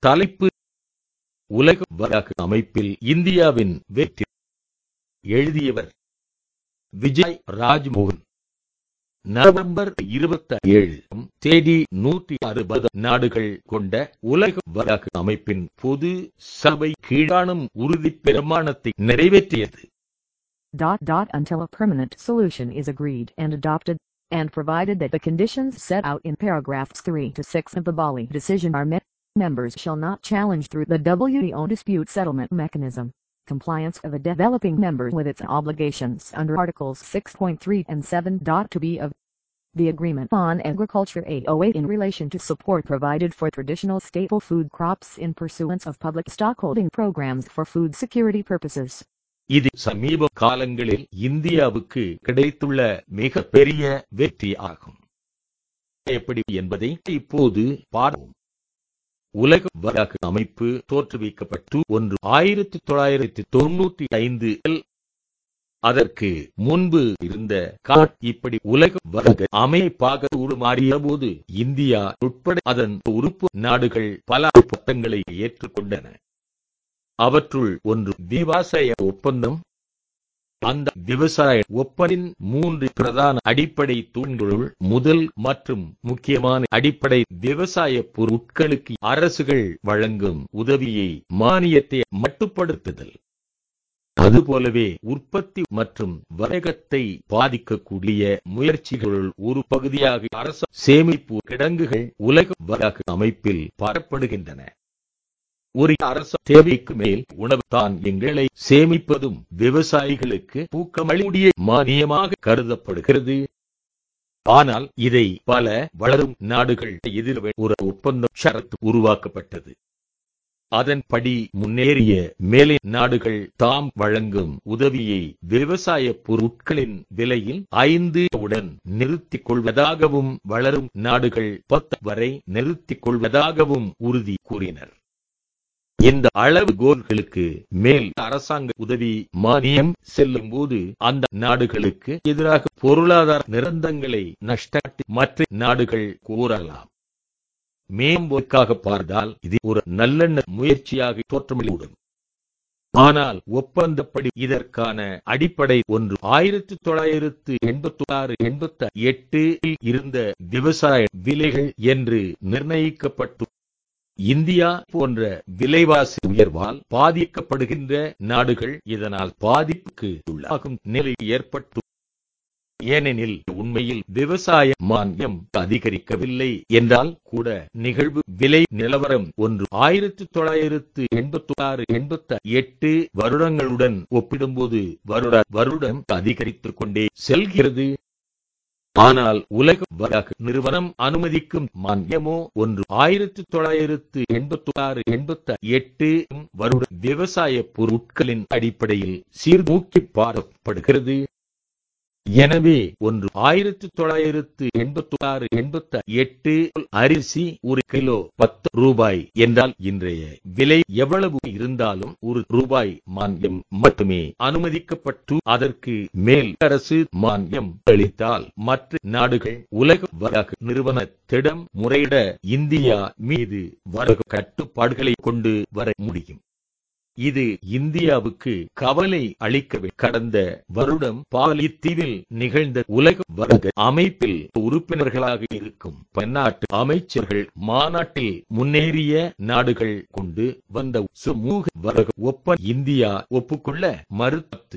தலைப்பு உலக வர்த்தக அமைப்பில் இந்தியாவின் வெற்றி எழுதியவர் விஜய் ராஜ்மோகன் நவம்பர் இருபத்தி ஏழு தேதி நூற்றி அறுபது நாடுகள் கொண்ட உலக வர்த்தக அமைப்பின் பொது சபை கீழானும் உறுதி பிரமாணத்தை நிறைவேற்றியது dot dot until a permanent solution is agreed and adopted, and provided that the conditions set out in paragraphs 3 to 6 of the Bali decision are met, members shall not challenge through the WTO dispute settlement mechanism compliance of a developing member with its obligations under Articles 6.3 and 7. To be of the Agreement on Agriculture 808 in relation to support provided for traditional staple food crops in pursuance of public stockholding programs for food security purposes. இது சமீப காலங்களில் இந்தியாவுக்கு கிடைத்துள்ள மிக பெரிய வெற்றி ஆகும் எப்படி என்பதை இப்போது பார்ப்போம் உலக வர்த்தக அமைப்பு தோற்றுவிக்கப்பட்டு ஒன்று ஆயிரத்தி தொள்ளாயிரத்தி தொண்ணூற்றி ஐந்து அதற்கு முன்பு இருந்த காட் இப்படி உலக வர்த்தக அமைப்பாக உருமாறிய போது இந்தியா உட்பட அதன் உறுப்பு நாடுகள் பல ஒப்பந்தங்களை ஏற்றுக்கொண்டன அவற்றுள் ஒன்று விவசாய ஒப்பந்தம் அந்த விவசாய ஒப்பந்தின் மூன்று பிரதான அடிப்படை தூண்களுள் முதல் மற்றும் முக்கியமான அடிப்படை விவசாய பொருட்களுக்கு அரசுகள் வழங்கும் உதவியை மானியத்தை மட்டுப்படுத்துதல் அதுபோலவே உற்பத்தி மற்றும் வர்த்தகத்தை பாதிக்கக்கூடிய முயற்சிகளுள் ஒரு பகுதியாக அரசு சேமிப்பு கிடங்குகள் உலக வர்த்தக அமைப்பில் பரப்படுகின்றன ஒரு அரசு தேவைக்கு மேல் உணவு தான் எங்களை சேமிப்பதும் விவசாயிகளுக்கு ஊக்கமளிக்கூடிய மானியமாக கருதப்படுகிறது ஆனால் இதை பல வளரும் நாடுகள் எதிர ஒரு ஒப்பந்தம் ஷரத்து உருவாக்கப்பட்டது அதன்படி முன்னேறிய மேலை நாடுகள் தாம் வழங்கும் உதவியை விவசாய பொருட்களின் விலையில் ஐந்து உடன் நிறுத்திக் கொள்வதாகவும் வளரும் நாடுகள் பத்து வரை நிறுத்திக் கொள்வதாகவும் உறுதி கூறினர் இந்த அளவுகோல்களுக்கு மேல் அரசாங்க உதவி மானியம் செல்லும் போது அந்த நாடுகளுக்கு எதிராக பொருளாதார நிரந்தங்களை நஷ்டட்டி மற்ற நாடுகள் கூறலாம் மேம்போக்காக பார்த்தால் இது ஒரு நல்லெண்ண முயற்சியாக தோற்றமில்லைவிடும் ஆனால் ஒப்பந்தப்படி இதற்கான அடிப்படை ஒன்று ஆயிரத்தி தொள்ளாயிரத்து எண்பத்தி ஆறு எண்பத்தி எட்டில் இருந்த விவசாய விலைகள் என்று நிர்ணயிக்கப்பட்டு இந்தியா போன்ற விலைவாசி உயர்வால் பாதிக்கப்படுகின்ற நாடுகள் இதனால் பாதிப்புக்கு உள்ளாகும் நிலை ஏற்பட்டு ஏனெனில் உண்மையில் விவசாய மானியம் அதிகரிக்கவில்லை என்றால் கூட நிகழ்வு விலை நிலவரம் ஒன்று ஆயிரத்தி தொள்ளாயிரத்து எண்பத்தி ஆறு எண்பத்தி எட்டு வருடங்களுடன் ஒப்பிடும்போது வருட வருடம் அதிகரித்துக் கொண்டே செல்கிறது ஆனால் உலக வர்த்தக நிறுவனம் அனுமதிக்கும் மானியமோ ஒன்று ஆயிரத்தி தொள்ளாயிரத்து எண்பத்தி ஆறு எண்பத்தி எட்டு வருட விவசாய பொருட்களின் அடிப்படையில் சீர்தூக்கி பார்க்கப்படுகிறது எனவே ஒன்று ஆயிரத்தி தொள்ளாயிரத்து எண்பத்தி ஆறு எண்பத்தி எட்டு அரிசி ஒரு கிலோ பத்து ரூபாய் என்றால் இன்றைய விலை எவ்வளவு இருந்தாலும் ஒரு ரூபாய் மானியம் மட்டுமே அனுமதிக்கப்பட்டு அதற்கு மேல் அரசு மானியம் அளித்தால் மற்ற நாடுகள் உலக வர்த்தக நிறுவனத்திடம் முறையிட இந்தியா மீது வர்த்தக கட்டுப்பாடுகளை கொண்டு வர முடியும் இது இந்தியாவுக்கு கவலை அளிக்கவே கடந்த வருடம் பாலித்தீவில் நிகழ்ந்த உலக வர்த்தக அமைப்பில் உறுப்பினர்களாக இருக்கும் பன்னாட்டு அமைச்சர்கள் மாநாட்டில் முன்னேறிய நாடுகள் கொண்டு வந்த சுமூக வர்த்தக ஒப்ப இந்தியா ஒப்புக்கொள்ள மறுத்தது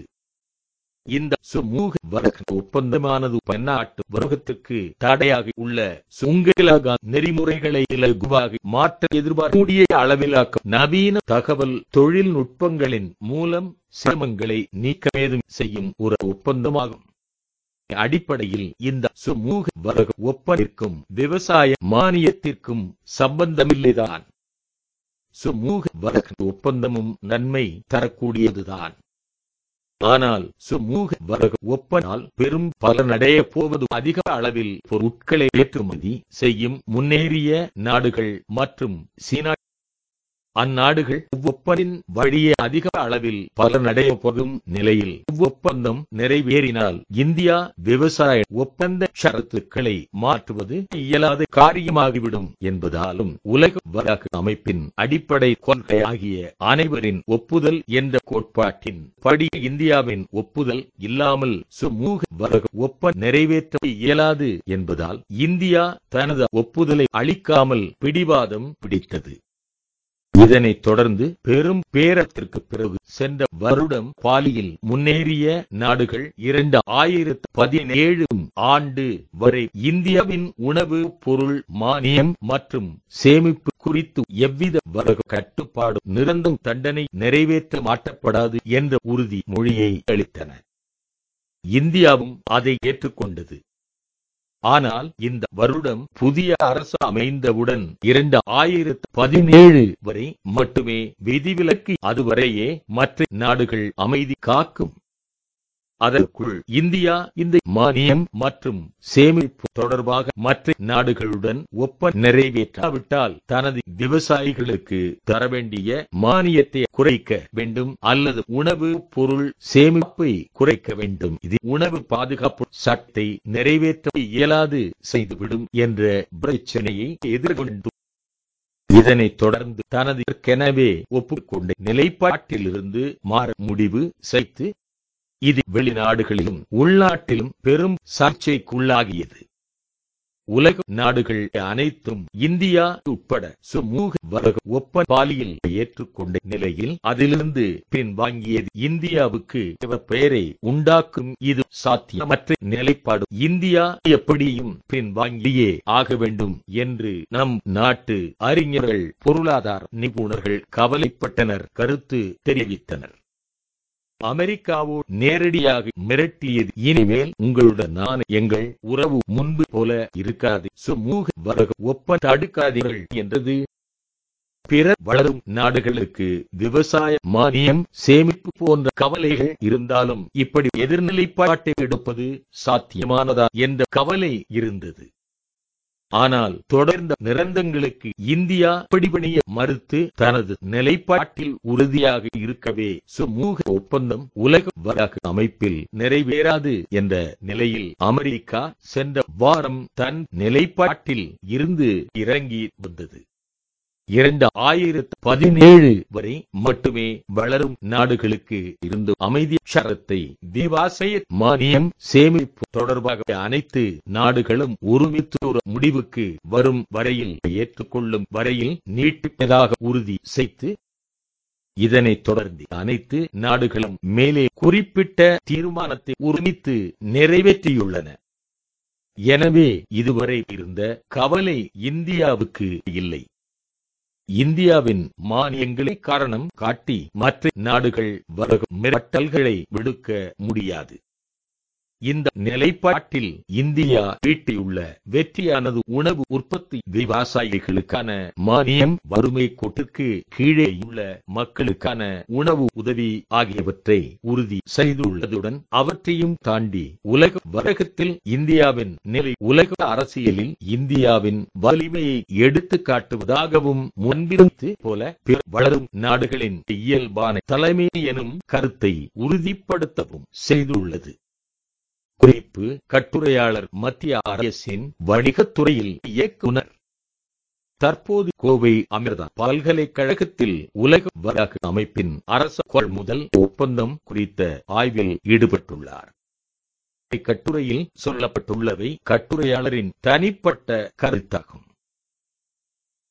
இந்த சுமூக வர்த்தக ஒப்பந்தமானது பன்னாட்டு வர்த்தகத்திற்கு தடையாக உள்ள சுங்கலாக நெறிமுறைகளை இலகுவாக மாற்ற எதிர்பார்க்கக்கூடிய அளவிலாக்க நவீன தகவல் தொழில்நுட்பங்களின் மூலம் சிரமங்களை நீக்கமேதும் செய்யும் ஒரு ஒப்பந்தமாகும் அடிப்படையில் இந்த சுமூக வர்த்தக ஒப்பந்திற்கும் விவசாய மானியத்திற்கும் சம்பந்தமில்லைதான் சுமூக வர்த்தக ஒப்பந்தமும் நன்மை தரக்கூடியதுதான் ஆனால் சுமூக வர்த்தக ஒப்பந்தால் பெரும் பலனடைய போவது அதிக அளவில் பொருட்களை ஏற்றுமதி செய்யும் முன்னேறிய நாடுகள் மற்றும் சீனா அந்நாடுகள் ஒப்பனின் வழியே அதிக அளவில் பலனடையப்படும் நிலையில் ஒப்பந்தம் நிறைவேறினால் இந்தியா விவசாய ஒப்பந்த ஷரத்துக்களை மாற்றுவது இயலாத காரியமாகிவிடும் என்பதாலும் உலக வர்த்தக அமைப்பின் அடிப்படை கொள்கையாகிய அனைவரின் ஒப்புதல் என்ற கோட்பாட்டின் படி இந்தியாவின் ஒப்புதல் இல்லாமல் சுமூக வர்த்தக ஒப்பந்தம் நிறைவேற்ற இயலாது என்பதால் இந்தியா தனது ஒப்புதலை அளிக்காமல் பிடிவாதம் பிடித்தது இதனைத் தொடர்ந்து பெரும் பேரத்திற்கு பிறகு சென்ற வருடம் பாலியில் முன்னேறிய நாடுகள் இரண்டு ஆயிரத்து பதினேழு ஆண்டு வரை இந்தியாவின் உணவு பொருள் மானியம் மற்றும் சேமிப்பு குறித்து எவ்வித வர்த்தக கட்டுப்பாடு நிரந்தர தண்டனை நிறைவேற்ற மாற்றப்படாது என்ற உறுதி மொழியை அளித்தன இந்தியாவும் அதை ஏற்றுக்கொண்டது ஆனால் இந்த வருடம் புதிய அரசு அமைந்தவுடன் இரண்டு ஆயிரத்து பதினேழு வரை மட்டுமே விதிவிலக்கு அதுவரையே மற்ற நாடுகள் அமைதி காக்கும் அதற்குள் இந்தியா இந்த மானியம் மற்றும் சேமிப்பு தொடர்பாக மற்ற நாடுகளுடன் ஒப்ப நிறைவேற்றாவிட்டால் தனது விவசாயிகளுக்கு தர வேண்டிய மானியத்தை குறைக்க வேண்டும் அல்லது உணவு பொருள் சேமிப்பை குறைக்க வேண்டும் இது உணவு பாதுகாப்பு சட்டத்தை நிறைவேற்ற இயலாது செய்துவிடும் என்ற பிரச்சனையை எதிர்கொண்டு இதனைத் தொடர்ந்து தனது ஏற்கனவே ஒப்புக்கொண்ட நிலைப்பாட்டிலிருந்து மாற முடிவு செய்து இது வெளிநாடுகளிலும் உள்நாட்டிலும் பெரும் சர்ச்சைக்குள்ளாகியது உலக நாடுகள் அனைத்தும் இந்தியா உட்பட சுமூக வர்த்தக ஒப்பந்த பாலியில் ஏற்றுக்கொண்ட நிலையில் அதிலிருந்து பின்வாங்கியது இந்தியாவுக்கு பெயரை உண்டாக்கும் இது சாத்தியமற்ற நிலைப்பாடு இந்தியா எப்படியும் பின்வாங்கியே ஆக வேண்டும் என்று நம் நாட்டு அறிஞர்கள் பொருளாதார நிபுணர்கள் கவலைப்பட்டனர் கருத்து தெரிவித்தனர் அமெரிக்காவோ நேரடியாக மிரட்டியது இனிமேல் உங்களுடன் நான் எங்கள் உறவு முன்பு போல இருக்காது சுமூக வர்த்தக ஒப்ப தடுக்காதீர்கள் என்றது பிற வளரும் நாடுகளுக்கு விவசாய மானியம் சேமிப்பு போன்ற கவலைகள் இருந்தாலும் இப்படி எதிர்நிலைப்பாட்டை எடுப்பது சாத்தியமானதா என்ற கவலை இருந்தது ஆனால் தொடர்ந்த நிரந்தங்களுக்கு இந்தியா பிடிபணிய மறுத்து தனது நிலைப்பாட்டில் உறுதியாக இருக்கவே சுமூக ஒப்பந்தம் உலக வர்த்தக அமைப்பில் நிறைவேறாது என்ற நிலையில் அமெரிக்கா சென்ற வாரம் தன் நிலைப்பாட்டில் இருந்து இறங்கி வந்தது இரண்டு ஆயிரத்து பதினேழு வரை மட்டுமே வளரும் நாடுகளுக்கு இருந்து அமைதி ஷரத்தை விவாசய மானியம் சேமிப்பு தொடர்பாக அனைத்து நாடுகளும் ஒருமித்து ஒரு முடிவுக்கு வரும் வரையில் ஏற்றுக்கொள்ளும் வரையில் நீட்டிப்பதாக உறுதி செய்து இதனைத் தொடர்ந்து அனைத்து நாடுகளும் மேலே குறிப்பிட்ட தீர்மானத்தை ஒருமித்து நிறைவேற்றியுள்ளன எனவே இதுவரை இருந்த கவலை இந்தியாவுக்கு இல்லை இந்தியாவின் மானியங்களை காரணம் காட்டி மற்ற நாடுகள் வர்த்தக மிரட்டல்களை விடுக்க முடியாது இந்த நிலைப்பாட்டில் இந்தியா ஈட்டியுள்ள வெற்றியானது உணவு உற்பத்தி விவசாயிகளுக்கான மானியம் வறுமை கோட்டிற்கு கீழே உள்ள மக்களுக்கான உணவு உதவி ஆகியவற்றை உறுதி செய்துள்ளதுடன் அவற்றையும் தாண்டி உலக வர்த்தகத்தில் இந்தியாவின் நிலை உலக அரசியலில் இந்தியாவின் வலிமையை எடுத்து காட்டுவதாகவும் முன்பிருந்து போல பிற வளரும் நாடுகளின் இயல்பான தலைமை எனும் கருத்தை உறுதிப்படுத்தவும் செய்துள்ளது குறிப்பு கட்டுரையாளர் மத்திய அரசின் வணிகத்துறையில் இயக்குனர் தற்போது கோவை அமிர்தா பல்கலைக்கழகத்தில் உலக வர்த்தக அமைப்பின் அரச கொள்முதல் ஒப்பந்தம் குறித்த ஆய்வில் ஈடுபட்டுள்ளார் இக்கட்டுரையில் சொல்லப்பட்டுள்ளவை கட்டுரையாளரின் தனிப்பட்ட கருத்தாகும்